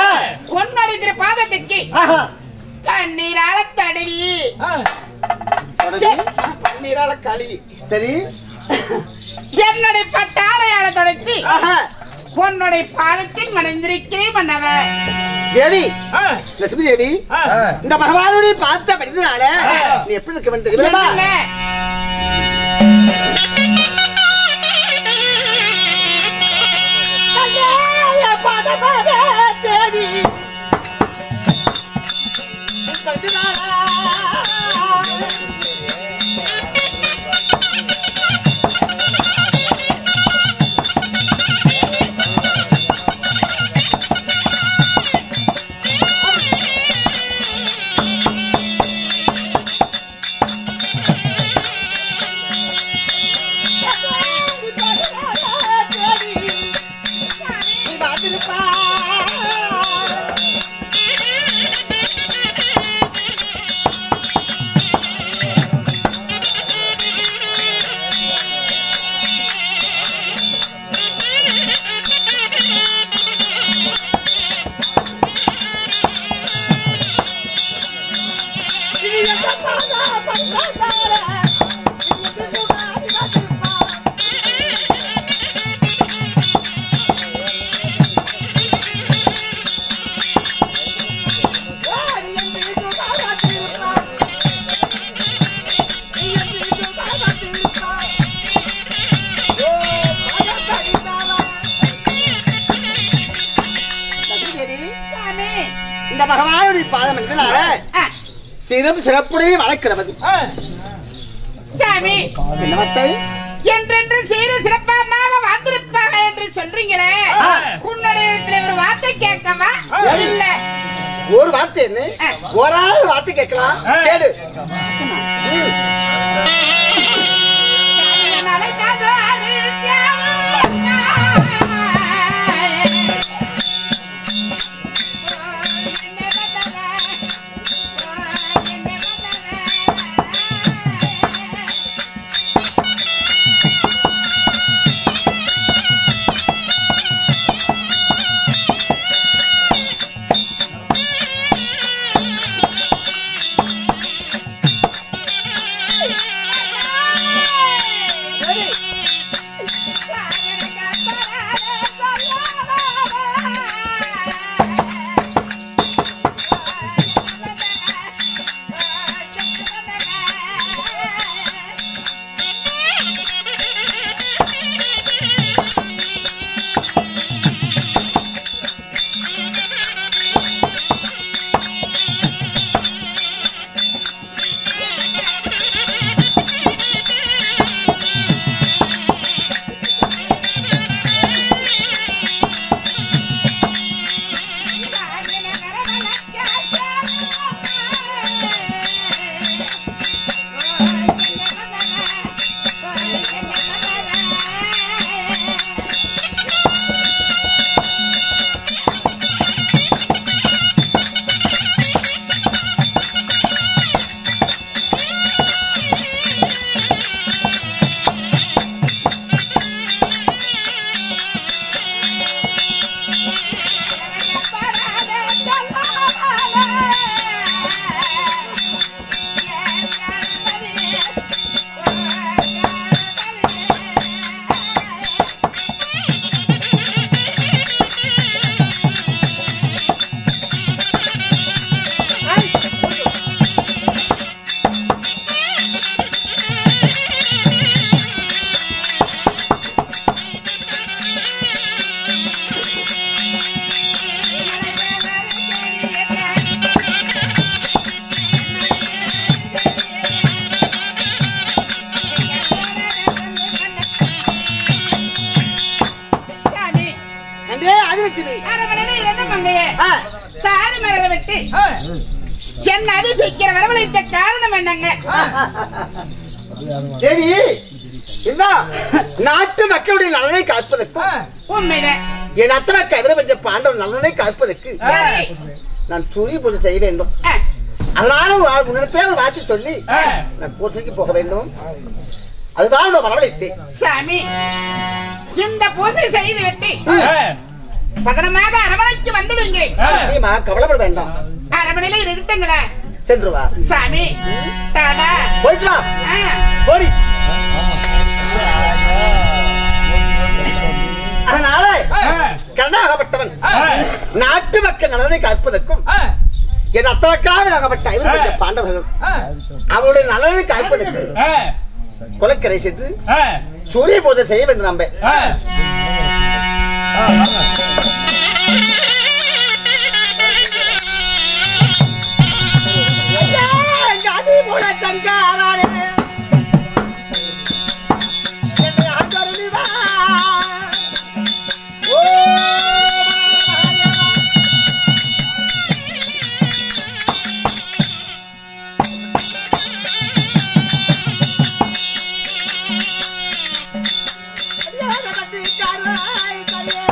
ஆ. உன்னுடைய திரு பாதத்துக்கு ஆஹா. கண்ணீரால தடவி தொடங்கி. பன்னீரால களி சரி என்னுடைய பட்டாடையால தொடச்சி ஆஹா. உன்னுடைய பாதத்தில் மணந்திருக்கிறேன் மன்னவன் தேவி லட்சுமி தேவி இந்த பகவானுடைய பார்த்த படித்தனால நீ எப்படி இருக்க வேண்டும் தெரியுமா? என்னங்க? கல்யாய பதபத தேவி சாமி. இந்த பகவானுடைய பாதம் என்றனால ஆ, சிறம் சிறப்புடைய வளர்க்கிறது சாமி என்னவத்தை என்றென்று சீர சிறப்பாக வாழ்ந்திருப்பாங்க என்று சொல்றீங்களே உன்னுடைய இடத்துல ஒரு வார்த்தை கேட்கவா இல்ல ஒரு வார்த்தை என்ன ஒரு ஆள் வார்த்தை கேட்கலாம் கேடு நடக்காதோ அது தியாகம் சாமி அன்றே ஆதிலட்சுமி அரமனையில இருந்த மங்கையே ஆ, சாதி மரங்களை விட்டு என்ன அதிசயிக்கிற வரவழைத்த காரணம் என்னங்க தேவி இந்த நாட்டு மக்களுடைய நலனை காப்பதற்கு உண்மைதான் என் அத்தனை கதிரபஞ்ச பாண்டவர் நலனை காப்பதற்கு சரி நான் சூரிய பூஜை செய்ய வேண்டும் ஆ, அதனால ஒரு உன்னிடத்தே ஒரு வாட்சி சொல்லி நான் பூசைக்கு போக வேண்டும் அதுதான் நான் வரவழைத்தேன் சாமி இந்த பூசை செய்து விட்டு பகரமாக அரமனைக்கு வந்துடுங்க நிச்சயமா கவலைப்பட வேண்டாம் அரமனையில இருக்கட்டுங்களே சென்று வா சாமி டாடா போயிட்டு வா ஆ, போடி அதனால கண்ணாகப்பட்டவன் நாட்டு மக்கள் நலனை காப்பதற்கும் என் அத்தவக்காவிலாகப்பட்ட இவர்களுடைய பாண்டவர்கள் அவருடைய நலனை காப்பதற்கு குளக்கரை சென்று சூரிய பூஜை செய்ய வேண்டும் நம்ம ஜாதி மூல சங்காரானே என்னை ஆண்டருளி வா. ஓ மகாதேவா. கதிகாராய் கரியே.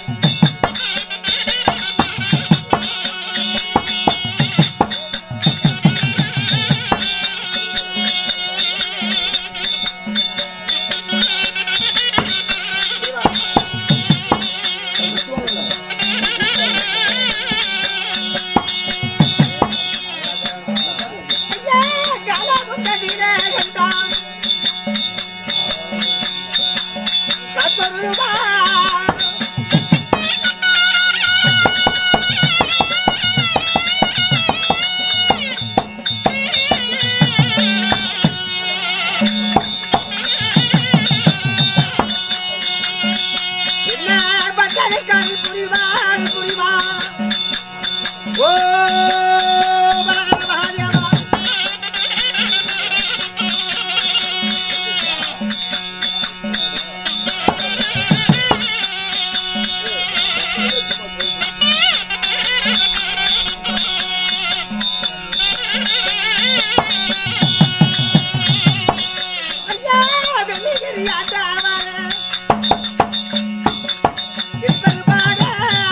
புரிவாய் புரிவாய் ஓ பரகர மகாதேவா ஐயா வெள்ளிகிரி ஆண்டாவாரே எப்பெருமானே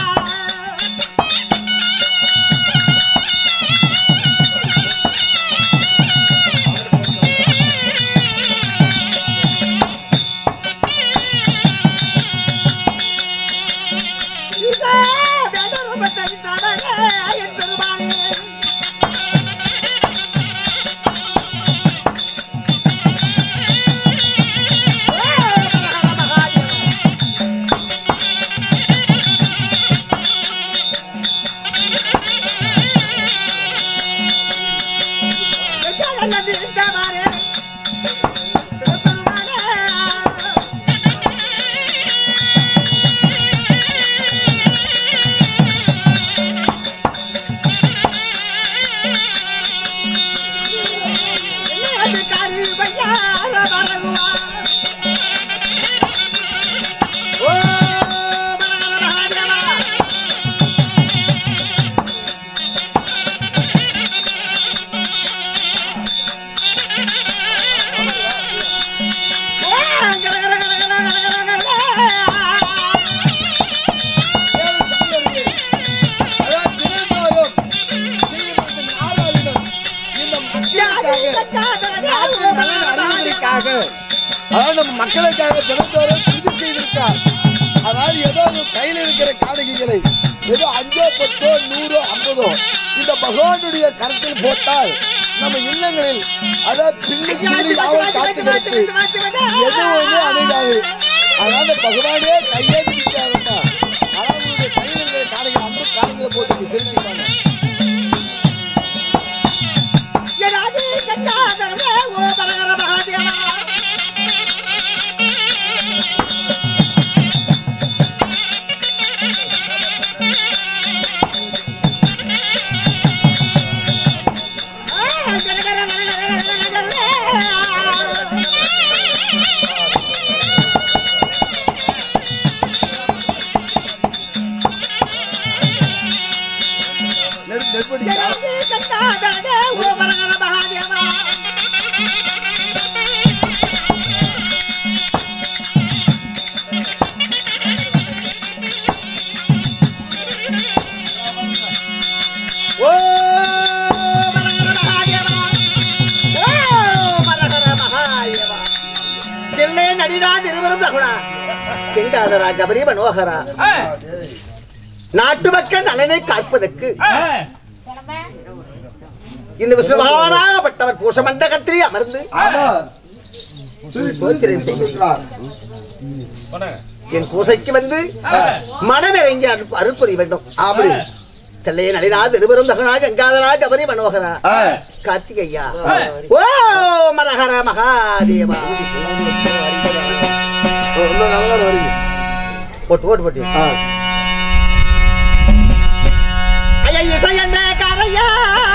இதா வேடரூபத்தை தரவே என் பெருமானே ஓ மரகர மகாதேவா அதாவது நம்ம மக்களுக்காக தினந்தோறும் இது செய்திருக்கார் அதாவது ஏதோ ஒரு கையில் இருக்கிற காணிக்கைகளை ஏதோ அஞ்சோ பத்தோ நூறோ ஐம்பதோ இந்த பகவானுடைய கருத்தில் போட்டால் நம்ம இல்லங்களில் அதாவது பிள்ளை சில்லி யாவும் காத்துக்கிறது எதுவுமே அணுகாது அதனால பகவானே கையேறி நிற்காருன்னா அதாவது உங்களுடைய கையில் இருக்கிற காணிக்கை ஐம்பது காணிக்கைகளை போட்டு செலுத்திட்டாங்க நெரு- நெருப்படிக்கா ஓ மரகர மகாதேவா ஓ மரகர மகாதேவா தில்லை நடிடா திருவரும் தகுணா கிங்காதரா கபரி மனோகரா நாட்டு மக்கள் நலனை காப்பதற்கு இந்த விசுவானாகப்பட்டவர் பூசமண்டகத்திலே அமர்ந்து ஆமா சோத்திரம் செய்கிறார். என் பூசைக்கு வந்து மனமிறங்கி அருள் அருள் புரிய வேண்டும் அப்படி தெல்லைய நளினாத் இருவரும் தகனா கங்காதரா கபரி மனோகரா ஆ. கார்த்திகையா ஓ மரஹர மகாதேவா இன்னும் நல்லா வரீங்க போட்டு போட்டு போட்டு ஆ. ஐயா இசையண்ணே கரையா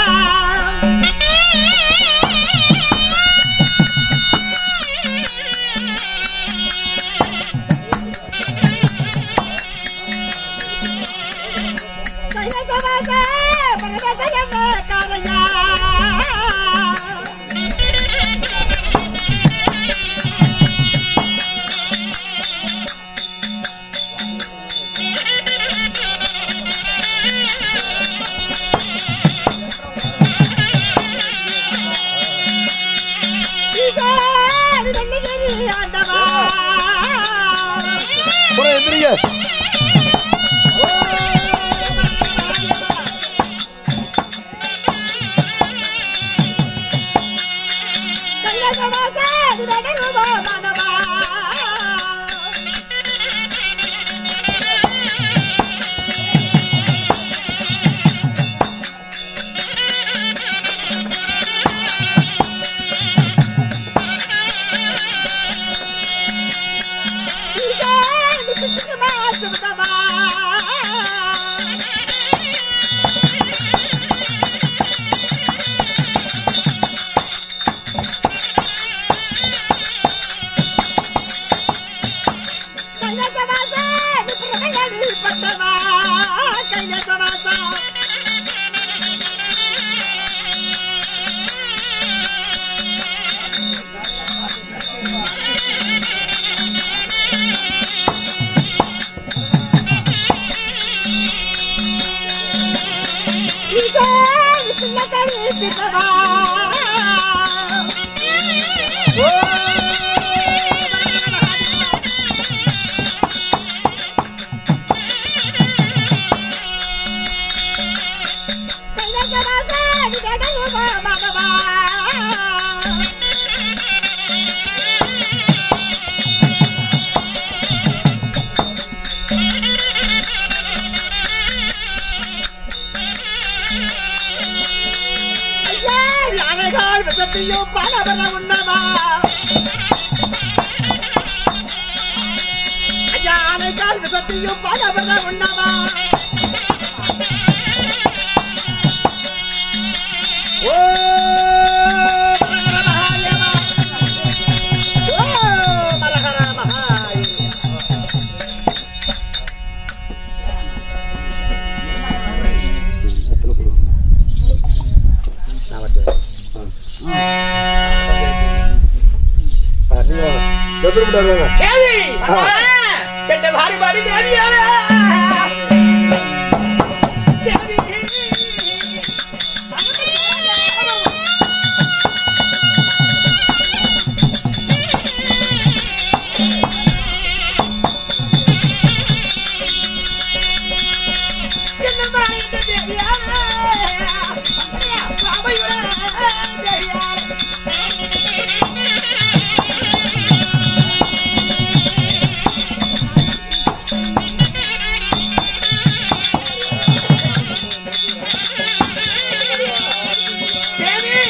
அப்புறம் எந்திரிங்க எதிர்ப்பு வருவாங்க தேவி ஆ. கெட்ட பாரி பாடி தேவியா தேவி என்ன மாதிரி இந்த தேவியா பாபையோட தேவியா தேவி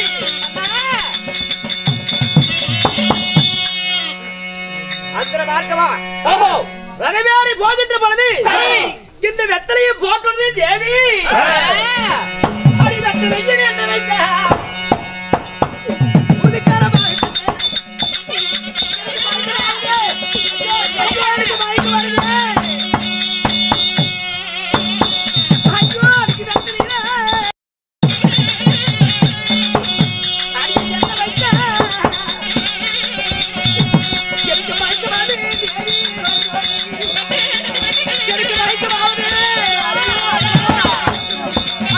அந்த மார்க்கமா ஓஹோ ரகவேரி போகின்ற பொழுது சரி. இந்த வெத்தலையை போட்டது தேவி அடி வெத்தலையை என்ன வைக்க புதுக்காரமா இருக்குது. எனக்கு மயக்கம் வருது. ஐயோ, அதுக்கு வெத்தலையில. அடி என்ன வைக்க எனக்கு மயக்கமாகுது, தேவி. எனக்கு மயக்கமாகுது.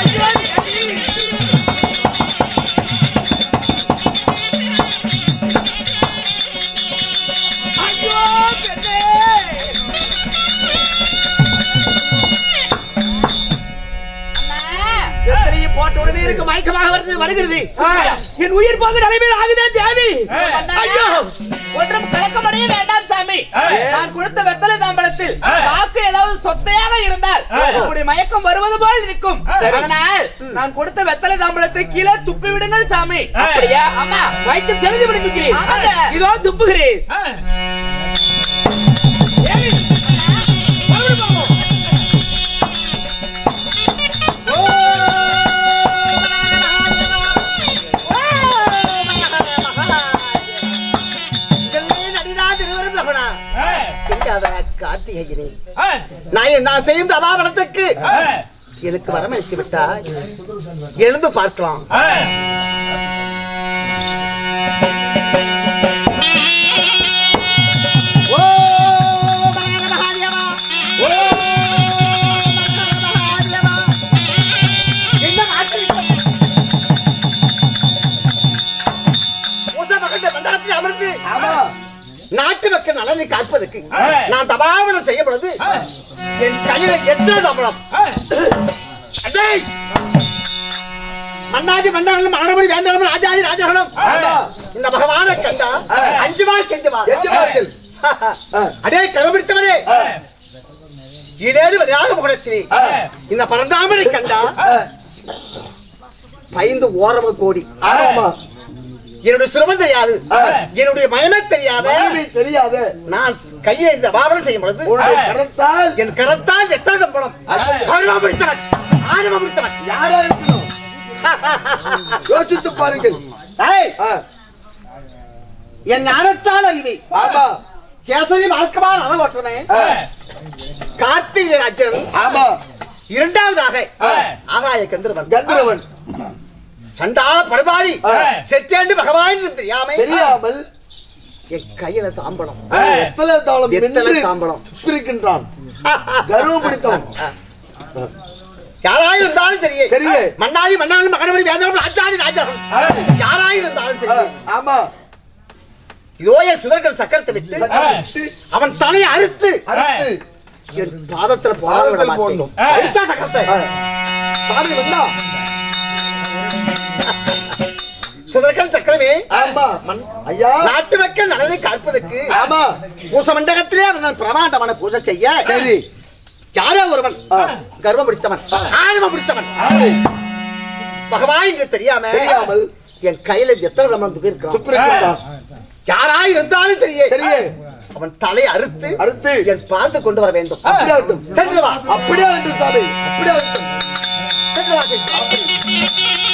எத்தனையை போட்ட உடனே எனக்கு மயக்கமாக வருது வருகிறது என் உயிர் போக நிலைமையில் ஆகுதான் தேவி ஐயோ ஒன்றும் கலக்கமடைய வேண்டாம் சாமி நான் கொடுத்த வெத்தலை தாம்பலத்தில் வாக்கு ஏதாவது சொத்தையாக இருந்தால் உங்களுடைய மயக்கம் வருவது போல் இருக்கும் அதனால் நான் கொடுத்த வெத்தலை தாம்பலத்தை கீழே துப்பி விடுங்கள் சாமி அப்படியா ஆமா வயிற்று தெரிந்து விடுகிறேன் ஆமாங்க. இதோ துப்புகிறேன் கார்த்திகையினே நான் நான் செய்யும் தபாபலத்துக்கு எனக்கு வரமளித்து விட்டால் எழுந்து பார்க்கலாம் ஓ மகன மகாதேவா ஓ மகன மகாதேவா என்ன மாற்றி மூச மகன் மண்டலத்தில் அமர்ந்து ஆமா நாட்டு மக்கள் நலனை காப்பதற்கு நான் தபாவனம் செய்யும் பொழுது என் கையில எத்தனை சம்பளம் அடே! மன்னாதி மன்னர்களும் மகனமணி வேந்தர்களும் ராஜாதி ராஜர்களும் இந்த பகவானை கண்டா அஞ்சுவா செஞ்சுவா எஜமானர்கள். அடே கரபிடித்தவனே இதேடு வரையாக முகத்திலே இந்த பரந்தாமனை கண்டா பயந்து ஓரம கோடி ஆமா என்னுடைய சிரமம் தெரியாது என்னுடைய மயமே தெரியாத மகிமை தெரியாத நான் கையை இந்த வாவனம் செய்யும் பொழுது உன்னுடைய கரத்தால் என் கரத்தால் எத்தனை சம்பளம் ஆணவம் பிடித்தவன் ஆணவம் பிடித்தவன் யாரா இருக்கணும் யோசித்து பாருங்கள் ஏய், ஆ, என் ஞானத்தால் அறிவை ஆமா கேசரி மார்க்கமான அளவற்றனே ஆ, கார்த்திகை ராஜன் ஆமா இரண்டாவதாக ஆகாய கந்தர்வன் கந்தரவன் சண்டாள படுபாவி ஆ. செத்தேண்டு பகவான் என்று தெரியாமை தெரியாமல் என் கையில தாம்பலம் எத்தனை தாளம் எத்தனை வென்று தாம்பலம். சுப்பிருக்கின்றான் கர்வம் பிடித்தவன் யாராயிருந்தாலும் சரியே சரியே. மன்னாதி மன்னாலும் மகனமணி வேந்தரும் ராஜாதி ராஜாவும் யாராயிருந்தாலும் ஆ, சரியே ஆமா இதோ என் சுதர்கள் சக்கரத்தை விட்டு சக்கரத்தை அவன் தலையை அறுத்து அறுத்து என் பாதத்துல போடாத விட பாதத்தில் போடணும். மாட்டேன் அடிச்சா சக்கரத்தை ஆ, சாமி வந்தா சுதர்கள் சக்கரமே ஆமா ஐயா நாட்டு மக்கள் நலனை காப்பதற்கு ஆமா பூச மண்டகத்திலே அவன் பிரமாண்டமான பூஜை செய்ய சரி யாரோ ஒருவன் ஆ. கர்வம் பிடித்தவன் ஆணவம் பிடித்தவன் பகவான் என்று தெரியாம தெரியாமல் என் கையில எத்தனை சம்பளத்துக்கு இருக்கிறான் சுப்பிருக்கின்றான் யாராய் இருந்தாலும் சரியே சரியே அவன் தலையை அறுத்து அறுத்து என் பார்த்து கொண்டு வர வேண்டும் அப்படியே ஆகட்டும் சென்று வா அப்படியே ஆகட்டும் சாமி அப்படியே ஆகட்டும் சென்று வா சென்று.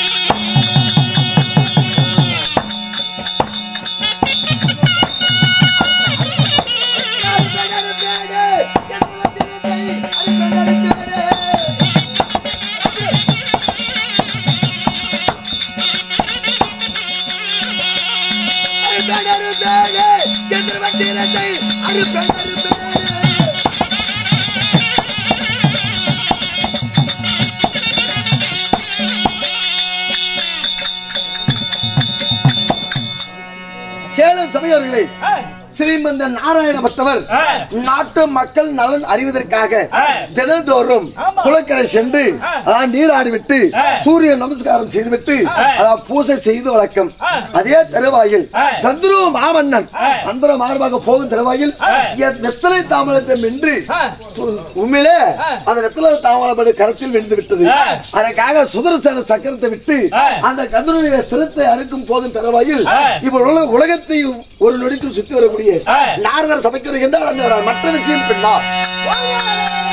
கேளும் சமயவர்களே ஸ்ரீமந்த நாராயண பக்தவர் நாட்டு மக்கள் நலன் அறிவதற்காக தினந்தோறும் குளக்கரை சென்று ஆ, நீராடி விட்டு சூரிய நமஸ்காரம் செய்துவிட்டு ஆ, பூசை செய்து வழக்கம் அதே தருவாயில் சந்துரு மாமன்னன் அந்தர மார்பாக போகும் தருவாயில் என் வெத்தலை தாமரத்தை வென்று உண்மையிலே அந்த வெத்தலை தாமரம் கரத்தில் விழுந்து விட்டது அதற்காக சுதர்சன சக்கரத்தை விட்டு அந்த கந்தனுடைய சிரத்தை அறுக்கும் போதும் தருவாயில் இப்போ உலக உலகத்தை ஒரு நொடிக்கு சுத்தி வரக்கூடிய நாரதர் சபைக்கு வருகின்றார் அங்கு மற்ற விஷயம் பின்னா